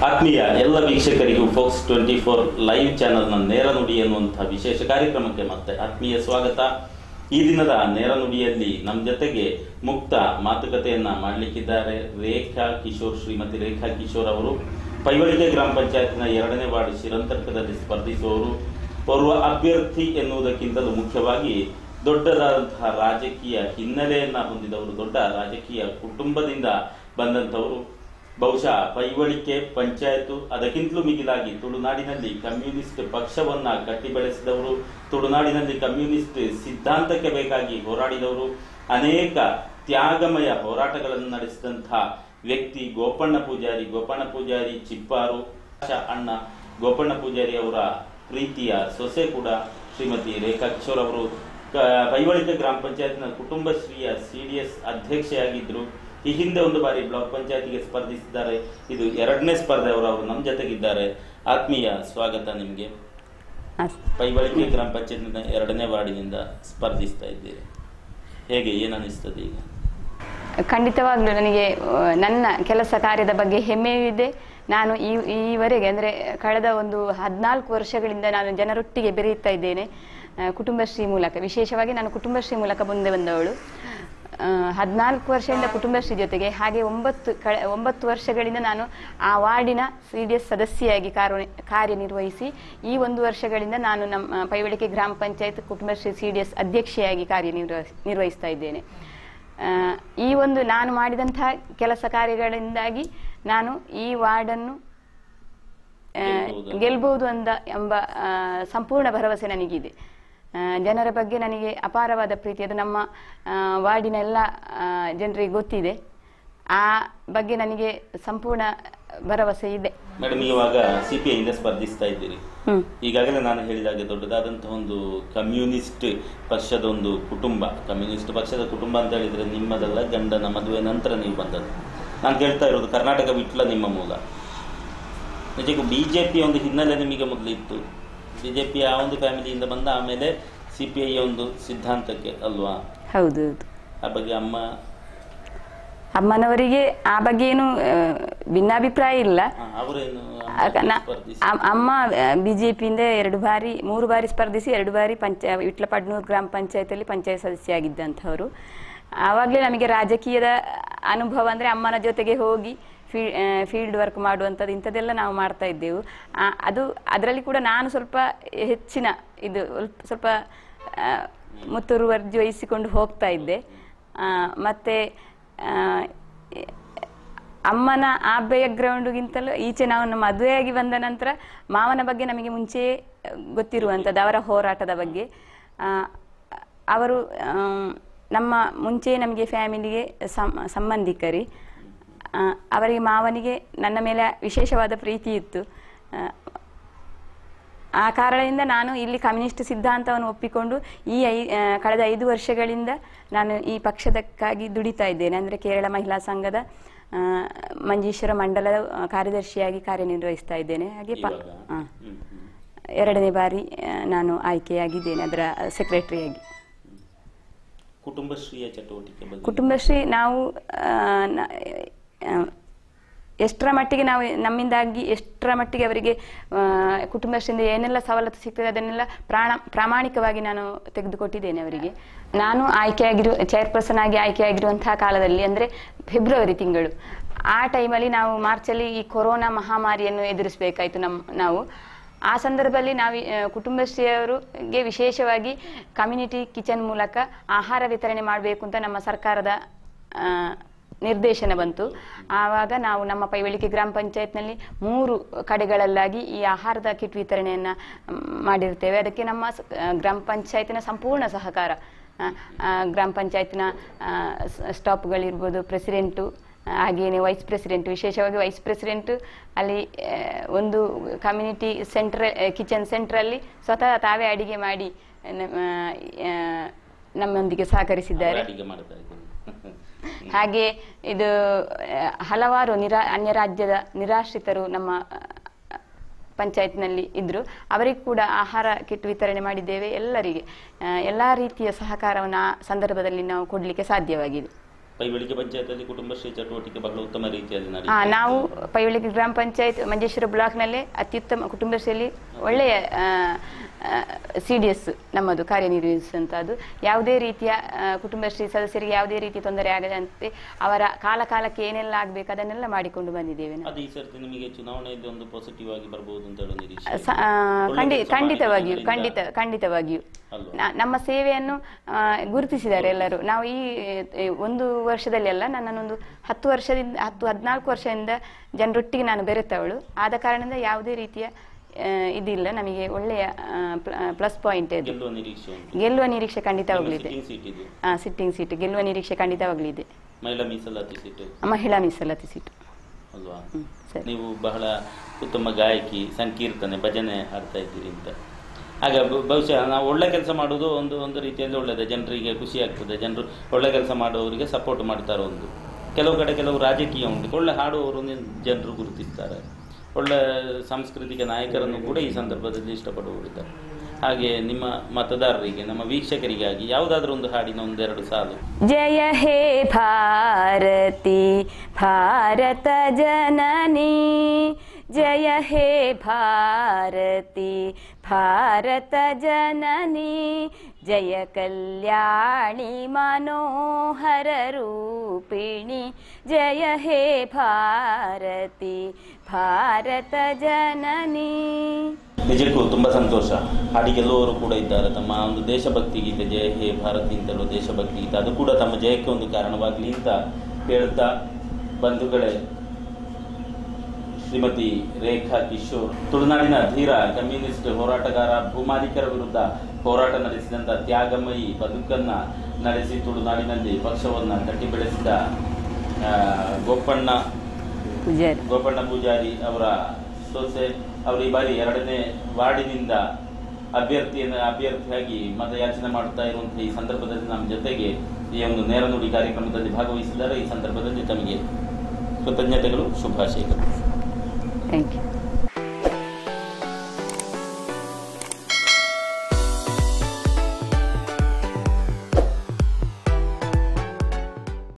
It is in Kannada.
ಆತ್ಮೀಯ ಎಲ್ಲ ವೀಕ್ಷಕರಿಗೂ ಫೋಕ್ಸ್ ಟ್ವೆಂಟಿ ಫೋರ್ ಲೈವ್ ಚಾನೆಲ್ನ ನೇರ ನುಡಿ ಎನ್ನುವಂತಹ ವಿಶೇಷ ಕಾರ್ಯಕ್ರಮಕ್ಕೆ ಮತ್ತೆ ಆತ್ಮೀಯ ಸ್ವಾಗತ ಈ ದಿನದ ನೇರ ನುಡಿಯಲ್ಲಿ ನಮ್ಮ ಜೊತೆಗೆ ಮುಕ್ತ ಮಾತುಕತೆಯನ್ನ ಮಾಡಲಿಕ್ಕಿದ್ದಾರೆ ರೇಖಾ ಕಿಶೋರ್ ಶ್ರೀಮತಿ ರೇಖಾ ಕಿಶೋರ್ ಅವರು ಪೈವಳಿಕೆ ಗ್ರಾಮ ಪಂಚಾಯತ್ನ ಎರಡನೇ ವಾರ್ಡ್ ಶಿರಂತರ್ಕದಲ್ಲಿ ಸ್ಪರ್ಧಿಸುವವರು ಓರ್ವ ಅಭ್ಯರ್ಥಿ ಎನ್ನುವುದಕ್ಕಿಂತಲೂ ಮುಖ್ಯವಾಗಿ ದೊಡ್ಡದಾದಂತಹ ರಾಜಕೀಯ ಹಿನ್ನೆಲೆಯನ್ನ ಹೊಂದಿದವರು ದೊಡ್ಡ ರಾಜಕೀಯ ಕುಟುಂಬದಿಂದ ಬಂದಂತವರು ಬಹುಶಃ ಪೈವಳಿಕೆ ಪಂಚಾಯತು ಅದಕ್ಕಿಂತಲೂ ಮಿಗಿಲಾಗಿ ತುಳುನಾಡಿನಲ್ಲಿ ಕಮ್ಯುನಿಸ್ಟ್ ಪಕ್ಷವನ್ನ ಕಟ್ಟಿ ಬೆಳೆಸಿದವರು ತುಳುನಾಡಿನಲ್ಲಿ ಕಮ್ಯುನಿಸ್ಟ್ ಸಿದ್ಧಾಂತಕ್ಕೆ ಬೇಕಾಗಿ ಹೋರಾಡಿದವರು ಅನೇಕ ತ್ಯಾಗಮಯ ಹೋರಾಟಗಳನ್ನು ನಡೆಸಿದಂತಹ ವ್ಯಕ್ತಿ ಗೋಪಣ್ಣ ಪೂಜಾರಿ ಗೋಪಣ್ಣ ಪೂಜಾರಿ ಚಿಪ್ಪಾರು ಅಣ್ಣ ಗೋಪಣ್ಣ ಪೂಜಾರಿ ಅವರ ಪ್ರೀತಿಯ ಸೊಸೆ ಕೂಡ ಶ್ರೀಮತಿ ರೇಖಾ ಕಿಶೋರ್ ಅವರು ಕ- ಪೈವಳಿಕೆ ಗ್ರಾಮ ಪಂಚಾಯತ್ನ ಕುಟುಂಬಶ್ರೀಯ ಸಿಡಿಎಸ್ ಅಧ್ಯಕ್ಷೆಯಾಗಿದ್ರು ಈ ಹಿಂದೆ ಒಂದು ಬಾರಿ ಬ್ಲಾಕ್ ಪಂಚಾಯತಿಗೆ ಸ್ಪರ್ಧಿಸಿದ್ದಾರೆ ಇದು ಎರಡನೇ ಸ್ಪರ್ಧೆ ಅವರು ಅವರು ನಮ್ಮ ಜೊತೆಗಿದ್ದಾರೆ ಆತ್ಮೀಯ ಸ್ವಾಗತ ನಿಮಗೆ ಅಸ್- ಪೈವಳಿಕೆ ಗ್ರಾಮ ಪಂಚಾಯತ್ನ ಎರಡನೇ ವಾರ್ಡಿನಿಂದ ಸ್ಪರ್ಧಿಸ್ತಾ ಇದ್ದೀರಿ ಹೇಗೆ ಏನು ಅನಿಸ್ತದೆ ಈಗ ಖಂಡಿತವಾಗ್ಲೂ ನನಗೆ ಆ, ನನ್ನ ಕೆಲಸ ಕಾರ್ಯದ ಬಗ್ಗೆ ಹೆಮ್ಮೆಯೂ ಇದೆ ನಾನು ಈ ಈವರೆಗೆ ಅಂದರೆ ಕಳೆದ ಒಂದು ಹದಿನಾಲ್ಕು ವರ್ಷಗಳಿಂದ ನಾನು ಜನರೊಟ್ಟಿಗೆ ಬೆರೆಯುತ್ತಾ ಇದ್ದೇನೆ ಆ, ಕುಟುಂಬಶ್ರೀ ಮೂಲಕ ವಿಶೇಷವಾಗಿ ನಾನು ಕುಟುಂಬಶ್ರೀ ಮೂಲಕ ಮುಂದೆ ಬಂದವಳು ಹದಿನಾಲ್ಕು ವರ್ಷದಿಂದ ಕುಟುಂಬಶ್ರೀ ಜೊತೆಗೆ ಹಾಗೆ ಒಂಬತ್ತು ಕಳೆ ಒಂಬತ್ತು ವರ್ಷಗಳಿಂದ ನಾನು ಆ ವಾರ್ಡಿನ ಸಿ ಡಿ ಎಸ್ ಸದಸ್ಯೆಯಾಗಿ ಕಾರ್ಯ ಕಾರ್ಯನಿರ್ವಹಿಸಿ ಈ ಒಂದು ವರ್ಷಗಳಿಂದ ನಾನು ನಮ್ಮ ಪೈವಳಿಕೆ ಗ್ರಾಮ panchayat Kudumbashree C D S ಅಧ್ಯಕ್ಷೆಯಾಗಿ ಕಾರ್ಯನಿರ್ವಹಿಸ್ ನಿರ್ವಹಿಸ್ತಾ ಇದ್ದೇನೆ ಆ, ಈ ಒಂದು ನಾನು ಮಾಡಿದಂತಹ ಕೆಲಸ ಕಾರ್ಯಗಳಿಂದಾಗಿ ನಾನು ಈ ವಾರ್ಡನ್ನು ಆ, ಗೆಲ್ಬಹುದು. ಗೆಲ್ಬಹುದು ಅಂದ ಎಂಬ ಆ, ಸಂಪೂರ್ಣ ಭರವಸೆ ನನಗಿದೆ ಆ, ಜನರ ಬಗ್ಗೆ ನನಗೆ ಅಪಾರವಾದ ಪ್ರೀತಿ ಅದು ನಮ್ಮ ಆ, ವಾರ್ಡಿನ ಎಲ್ಲ ಆ, ಜನರಿಗೆ ಗೊತ್ತಿದೆ ಆ ಬಗ್ಗೆ ನನಗೆ ಸಂಪೂರ್ಣ ಭರವಸೆ ಇದೆ ಮೇಡಮ್ ಇವಾಗ ಸಿ ಪಿ ಐಯಿಂದ ಸ್ಪರ್ಧಿಸ್ತಾ ಇದ್ದೀರಿ ಹ್ಮ್ ಈಗಾಗಲೇ ನಾನು ಹೇಳಿದಾಗೆ ದೊಡ್ಡದಾದಂತಹ ಒಂದು ಕಮ್ಯುನಿಸ್ಟ್ ಪಕ್ಷದ ಒಂದು ಕುಟುಂಬ ಕಮ್ಯುನಿಸ್ಟ್ ಪಕ್ಷದ ಕುಟುಂಬ ಅಂತ ಹೇಳಿದ್ರೆ ನಿಮ್ಮದಲ್ಲ ಗಂಡನ ಮದುವೆ ನಂತರ ನೀವು ಬಂದದ್ದು ನಾನು ಕೇಳ್ತಾ ಇರೋದು ಕರ್ನಾಟಕ ಬಿಟ್ಲ ನಿಮ್ಮ ಮೂಲ ನಿಜಕ್ಕೂ ಬಿ ಜೆ ಪಿಯ ಒಂದು ಹಿನ್ನೆಲೆ ನಿಮಗೆ ಮೊದಲು ಇತ್ತು ಬಿ ಜೆ ಪಿಯ ಆ ಒಂದು ಫ್ಯಾಮಿಲಿಯಿಂದ ಬಂದ ಆಮೇಲೆ ಸಿ ಪಿ ಐಯ ಒಂದು ಸಿದ್ಧಾಂತಕ್ಕೆ ಅಲ್ವಾ ಹೌದು ಹೌದು ಆ ಬಗ್ಗೆ ಅಮ್ಮ ಅಮ್ಮನವರಿಗೆ ಆ ಬಗ್ಗೆ ಏನು ಆ, ಭಿನ್ನಾಭಿಪ್ರಾಯ ಇಲ್ಲ ಆ, ಅವರೇನು ಆಗ ನಾ- ಸ್ಪರ್ಧಿಸಿ ಅಮ್- ಅಮ್ಮ ಬಿಜೆಪಿಯಿಂದ ಎರಡು ಬಾರಿ ಮೂರು ಬಾರಿ ಸ್ಪರ್ಧಿಸಿ ಎರಡು ಬಾರಿ ಪಂಚ ವಿಟ್ಲ ಪಡ್ನೂರು ಗ್ರಾಮ ಪಂಚಾಯತಲ್ಲಿ ಪಂಚಾಯತ್ ಸದಸ್ಯ ಆಗಿದ್ದಂಥವ್ರು ಆವಾಗಲೇ ನಮಗೆ ರಾಜಕೀಯದ ಅನುಭವ ಅಂದರೆ ಅಮ್ಮನ ಜೊತೆಗೆ ಹೋಗಿ ಫೀ ಫೀಲ್ಡ್ ವರ್ಕ್ ಮಾಡುವಂಥದ್ದು ಇಂಥದ್ದೆಲ್ಲ ನಾವು ಮಾಡ್ತಾ ಇದ್ದೆವು ಆ, ಅದು ಅದರಲ್ಲಿ ಕೂಡ ನಾನು ಸ್ವಲ್ಪ ಹೆಚ್ಚಿನ ಇದು ಸ್ವಲ್ಪ- ಸ್ವಲ್ಪ ಆ, ಮುತುವರ್ಜಿ ವಹಿಸಿಕೊಂಡು ಹೋಗ್ತಾ ಇದ್ದೆ ಆ, ಮತ್ತೆ ಆ, ಅಮ್ಮನ ಆ ಬ್ಯಾಕ್ಗ್ರೌಂಡ್ಗಿಂತಲೂ ಈಚೆ ನಾವು ನಮ್ಮ ಮದುವೆಯಾಗಿ ಬಂದ ನಂತರ ಮಾವನ ಬಗ್ಗೆ ನಮಗೆ ಮುಂಚೆಯೇ ಗೊತ್ತಿರುವಂಥದ್ದು ಅವರ ಹೋರಾಟದ ಬಗ್ಗೆ ಆ, ಅವರು ಆಮ್, ನಮ್ಮ ಮುಂಚೆ ನಮಗೆ ಫ್ಯಾಮಿಲಿಗೆ ಸಂ- ಸಂಬಂಧಿಕರಿ ಆ, ಅವರಿಗೆ ಮಾವನಿಗೆ ನನ್ನ ಮೇಲೆ ವಿಶೇಷವಾದ ಪ್ರೀತಿ ಇತ್ತು ಆ, ಆ ಕಾರಣದಿಂದ ನಾನು ಇಲ್ಲಿ ಕಮ್ಯುನಿಸ್ಟ್ ಸಿದ್ಧಾಂತವನ್ನು ಒಪ್ಪಿಕೊಂಡು ಈ ಐ ಆ, ಕಳೆದ ಐದು ವರ್ಷಗಳಿಂದ ನಾನು ಈ ಪಕ್ಷದಕ್ಕಾಗಿ ದುಡಿತಾ ಇದ್ದೇನೆ ಅಂದರೆ ಕೇರಳ ಮಹಿಳಾ ಸಂಘದ ಆ, ಮಂಜೇಶ್ವರ ಮಂಡಲದ ಆ, ಕಾರ್ಯದರ್ಶಿಯಾಗಿ ಕಾರ್ಯನಿರ್ವಹಿಸ್ತಾ ಇದ್ದೇನೆ ಹಾಗೆ ಪ ಇವಾಗ? ಆ, ಹ್ಮ್, ಹ್ಮ್. ಎರಡನೇ ಬಾರಿ ಆ, ನಾನು ಆಯ್ಕೆಯಾಗಿದ್ದೇನೆ ಅದರ ಸೆಕ್ರೆಟರಿಯಾಗಿ ಕುಟುಂಬಶ್ರೀಯ ಚಟುವಟಿಕೆ ಬಗ್ಗೆ ಕುಟುಂಬಶ್ರೀ ನಾವು ಆ, ನ- ಆ, ಎಷ್ಟರ ಮಟ್ಟಿಗೆ ನಾವು ನಮ್ಮಿಂದಾಗಿ ಎಷ್ಟರ ಮಟ್ಟಿಗೆ ಅವರಿಗೆ ಆ, ಕುಟುಂಬಶ್ರೀಯಿಂದ ಏನೆಲ್ಲ ಸವಲತ್ತು ಸಿಗ್ತದೆ ಅದನ್ನೆಲ್ಲ ಪ್ರಾಣ ಪ್ರಾಮಾಣಿಕವಾಗಿ ನಾನು ತೆಗೆದುಕೊಟ್ಟಿದ್ದೇನೆ ಅವರಿಗೆ ನಾನು ಆಯ್ಕೆಯಾಗಿರುವ ಚೇರ್ಪರ್ಸನ್ ಆಗಿ ಆಯ್ಕೆಯಾಗಿರುವಂತಹ ಕಾಲದಲ್ಲಿ ಅಂದರೆ ಫೆಬ್ರವರಿ ತಿಂಗಳು ಆ ಟೈಮಲ್ಲಿ ನಾವು ಮಾರ್ಚಲ್ಲಿ ಈ ಕೊರೋನಾ ಮಹಾಮಾರಿಯನ್ನು ಎದುರಿಸಬೇಕಾಯಿತು ನಮ್ಮ ನಾವು ಆ ಸಂದರ್ಭದಲ್ಲಿ ನಾವು ಆ, ಕುಟುಂಬಶ್ರೀಯವರಿಗೆ ವಿಶೇಷವಾಗಿ ಕಮ್ಯುನಿಟಿ ಕಿಚನ್ ಮೂಲಕ ಆಹಾರ ವಿತರಣೆ ಮಾಡಬೇಕು ಅಂತ ನಮ್ಮ ಸರ್ಕಾರದ ಆ, ನಿರ್ದೇಶನ ಬಂತು ಆವಾಗ ನಾವು ನಮ್ಮ ಪೈವಳಿಕೆ ಗ್ರಾಮ ಪಂಚಾಯತ್ನಲ್ಲಿ ಮೂರು ಕಡೆಗಳಲ್ಲಾಗಿ ಈ ಆಹಾರದ ಕಿಟ್ ವಿತರಣೆಯನ್ನು ಮಾಡಿರ್ತೇವೆ ಅದಕ್ಕೆ ನಮ್ಮ ಸ- ಆ, ಗ್ರಾಮ ಪಂಚಾಯತಿನ ಸಂಪೂರ್ಣ ಸಹಕಾರ ಆ, ಆ, ಗ್ರಾಮ ಪಂಚಾಯತಿನ ಸ್ಟಾಪ್ಗಳಿರ್ಬೋದು ಪ್ರೆಸಿಡೆಂಟು ಹಾಗೇನೆ ವೈಸ್ ಪ್ರೆಸಿಡೆಂಟ್ ವಿಶೇಷವಾಗಿ ವೈಸ್ ಪ್ರೆಸಿಡೆಂಟ್ ಅಲ್ಲಿ ಆ, ಒಂದು ಕಮ್ಯುನಿಟಿ ಸೆಂಟ್ರ ಕಿಚನ್ ಸೆಂಟ್ರಲ್ಲಿ ಸ್ವತಃ ತಾವೇ ಅಡಿಗೆ ಮಾಡಿ ನಮ್ಮ, ಆ, ನಮ್ಮೊಂದಿಗೆ ಸಹಕರಿಸಿದ್ದಾರೆ ಅಡಿಗೆ ಮಾಡ್ತಾ ಇದ್ದೀನಿ ಹಾಗೆ ಇದು ಆ, ಹಲವಾರು ನಿರಾ ಅನ್ಯ ರಾಜ್ಯದ ನಿರಾಶ್ರಿತರು ನಮ್ಮ ಆ, ಪಂಚಾಯತ್ನಲ್ಲಿ ಇದ್ರು ಅವರಿಗೂ ಕೂಡ ಆಹಾರ ಕಿಟ್ ವಿತರಣೆ ಮಾಡಿದ್ದೇವೆ ಎಲ್ಲರಿಗೆ ಆ, ಎಲ್ಲಾ ರೀತಿಯ ಸಹಕಾರವನ್ನು ಆ ಸಂದರ್ಭದಲ್ಲಿ ನಾವು ಕೊಡಲಿಕ್ಕೆ ಸಾಧ್ಯವಾಗಿದೆ ಪೈವಳಿಕೆ ಪಂಚಾಯತಲ್ಲಿ ಕುಟುಂಬಶ್ರೀ ಚಟುವಟಿಕೆ ಬಹಳ ಉತ್ತಮ ರೀತಿಯಲ್ಲಿ ಆ, ನಡೆಯುತ್ತೆ ನಾವು ಪೈವಳಿಕೆ ಗ್ರಾಮ ಪಂಚಾಯತ್ ಮಂಜೇಶ್ವರ ಬ್ಲಾಕ್ನಲ್ಲೇ ಅತ್ಯುತ್ತಮ ಕುಟುಂಬಶ್ರೀಯಲ್ಲಿ ಒಳ್ಳೆಯ ಸಿ ಡಿ ಎಸ್ ನಮ್ಮದು ಕಾರ್ಯನಿರ್ವಹಿಸುವಂಥದ್ದು ಯಾವುದೇ ರೀತಿಯ ಆ, ಕುಟುಂಬಶ್ರೀ ಸದಸ್ಯರಿಗೆ ಯಾವುದೇ ರೀತಿಯ ತೊಂದರೆ ಆಗದಂತೆ ಅವರ ಕಾಲ ಕಾಲಕ್ಕೆ ಏನೆಲ್ಲ ಆಗಬೇಕು ಅದನ್ನೆಲ್ಲ ಮಾಡಿಕೊಂಡು ಬಂದಿದ್ದೇವೆ ನಾವು ಅದು ಈ ಸರ್ತಿ ನಿಮಗೆ ಚುನಾವಣೆಯಲ್ಲಿ ಒಂದು ಪಾಸಿಟಿವ್ ಆಗಿ ಬರ್ಬೋದು ಅಂತ ಹೇಳೋ ನಿರೀಕ್ಷೆ ಸ- ಆ, ಒಳ್ಳೆ ಖಂಡಿ ಕೆಲಸ ಖಂಡಿತವಾಗಿಯೂ ಮಾಡಿದ್ದೀರಿ ಖಂಡಿತ ಇದರಿಂದ. ಖಂಡಿತವಾಗಿಯೂ ಅಲ್ವಾ? ನ- ನಮ್ಮ ಸೇವೆಯನ್ನು ಆ, ಗುರುತಿಸಿದ್ದಾರೆ ಎಲ್ಲರೂ ನಾವು ಈ ಏ, ಒಂದು ವರ್ಷದಲ್ಲಿ ಅಲ್ಲ ನನ್ನನ್ನೊಂದು ಹತ್ತು ವರ್ಷದಿಂದ ಹತ್ತು ಹದಿನಾಲ್ಕು ವರ್ಷದಿಂದ ಜನರೊಟ್ಟಿಗೆ ನಾನು ಬೆರೆತವಳು ಆದ ಕಾರಣದಿಂದ ಯಾವುದೇ ರೀತಿಯ ಆ, ಇದಿಲ್ಲ ನಮಗೆ ಒಳ್ಳೆಯ ಪ್ಲಸ್ ಪಾಯಿಂಟ್ ಇದು ಗೆಲ್ಲುವ ನಿರೀಕ್ಷೆ ಉಂಟು ಗೆಲ್ಲುವ ನಿರೀಕ್ಷೆ ಖಂಡಿತವಾಗಲಿದೆ ಸಿಟ್ಟಿಂಗ್ ಸೀಟ್ ಇದು ಸಿಟ್ಟಿಂಗ್ ಸೀಟ್ ಗೆಲ್ಲುವ ನಿರೀಕ್ಷೆ ಖಂಡಿತವಾಗಲಿದೆ ಮಹಿಳಾ ಮೀಸಲಾತಿ ಸೀಟ್ ಮಹಿಳಾ ಮೀಸಲಾತಿ ಸೀಟು ಅಲ್ವಾ ಹ್ಮ್, ಸರಿ ನೀವು ಬಹಳ ಉತ್ತಮ ಗಾಯಕಿ ಸಂಕೀರ್ತನೆ ಭಜನೆ ಹಾಡ್ತಾ ಇದ್ದೀರಿ ಅಂತ ಆಗ ಬ- ಬಹುಶಃ ನಾವು ಒಳ್ಳೆ ಕೆಲಸ ಮಾಡೋದು ಒಂದು ಒಂದು ರೀತಿಯಲ್ಲಿ ಒಳ್ಳೆಯದೇ ಜನರಿಗೆ ಖುಷಿ ಆಗ್ತದೆ ಜನರು ಒಳ್ಳೆ ಕೆಲಸ ಮಾಡುವವರಿಗೆ ಸಪೋರ್ಟ್ ಮಾಡ್ತಾರೆ ಒಂದು ಕೆಲವು ಕಡೆ ಕೆಲವು ರಾಜಕೀಯ ಉಂಟು ಒಳ್ಳೆ ಹಾಡುವವರು ಜನರು ಗುರುತಿಸ್ತಾರೆ ಒಳ್ಳೆ ಸಾಂಸ್ಕೃತಿಕ ನಾಯಕರನ್ನು ಕೂಡ ಈ ಸಂದರ್ಭದಲ್ಲಿ ಇಷ್ಟಪಡುವವರಿದ್ದಾರೆ ಹಾಗೆ ನಿಮ್ಮ ಮತದಾರರಿಗೆ ನಮ್ಮ ವೀಕ್ಷಕರಿಗಾಗಿ ಯಾವುದಾದ್ರೂ ಒಂದು ಹಾಡಿನ ಒಂದೆರಡು ಸಾಲು ಜಯ ಹೇ ಭಾರತಿ ಭಾರತ ಜನನಿ ಜಯ ಹೇ ಭಾರತಿ ಭಾರತ ಜನನಿ ಜಯ ಕಲ್ಯಾಣಿ ಮನೋಹರ ರೂಪಿಣಿ ಜಯ ಹೇ ಭಾರತಿ ಭಾರತ ಜನನಿ ನಿಜಕ್ಕೂ ತುಂಬ ಸಂತೋಷ ಹಾಡಿಗೆಲ್ಲವರು ಕೂಡ ಇದ್ದಾರೆ ತಮ್ಮ ಒಂದು ದೇಶಭಕ್ತಿ ಗೀತೆ ಜಯ ಹೇ ಭಾರತಿ ಅಂತ ಹೇಳುವ ದೇಶಭಕ್ತಿ ಗೀತೆ ಅದು ಕೂಡ ತಮ್ಮ ಜಯಕ್ಕೆ ಒಂದು ಕಾರಣವಾಗಲಿ ಅಂತ ಹೇಳ್ತಾ ಬಂಧುಗಳೇ ಶ್ರೀಮತಿ ರೇಖಾ ಕಿಶೋರ್ ತುಳುನಾಡಿನ ಧೀರ ಕಮ್ಯುನಿಸ್ಟ್ ಹೋರಾಟಗಾರ ಭೂಮಾಲೀಕರ ವಿರುದ್ಧ ಹೋರಾಟ ನಡೆಸಿದಂಥ ತ್ಯಾಗಮಯಿ ಬದುಕನ್ನ ನಡೆಸಿ ತುಳುನಾಡಿನಲ್ಲಿ ಪಕ್ಷವನ್ನ ಕಟ್ಟಿ ಬೆಳೆಸಿದ ಆ, ಗೋಪಣ್ಣ ಪೂಜಾರಿ ಗೋಪಣ್ಣ ಪೂಜಾರಿ ಅವರ ಸೊಸೆ ಅವರು ಈ ಬಾರಿ ಎರಡನೇ ವಾರ್ಡಿನಿಂದ ಅಭ್ಯರ್ಥಿಯನ್ನು ಅಭ್ಯರ್ಥಿಯಾಗಿ ಮತಯಾಚನೆ ಮಾಡುತ್ತಾ ಇರುವಂತಹ ಈ ಸಂದರ್ಭದಲ್ಲಿ ನಮ್ಮ ಜೊತೆಗೆ ಈ ಒಂದು ನೇರ ನುಡಿ ಕಾರ್ಯಕ್ರಮದಲ್ಲಿ ಭಾಗವಹಿಸಿದ್ದಾರೆ ಈ ಸಂದರ್ಭದಲ್ಲಿ ತಮಗೆ ಕೃತಜ್ಞತೆಗಳು ಶುಭಾಶಯಗಳು ಥ್ಯಾಂಕ್ ಯು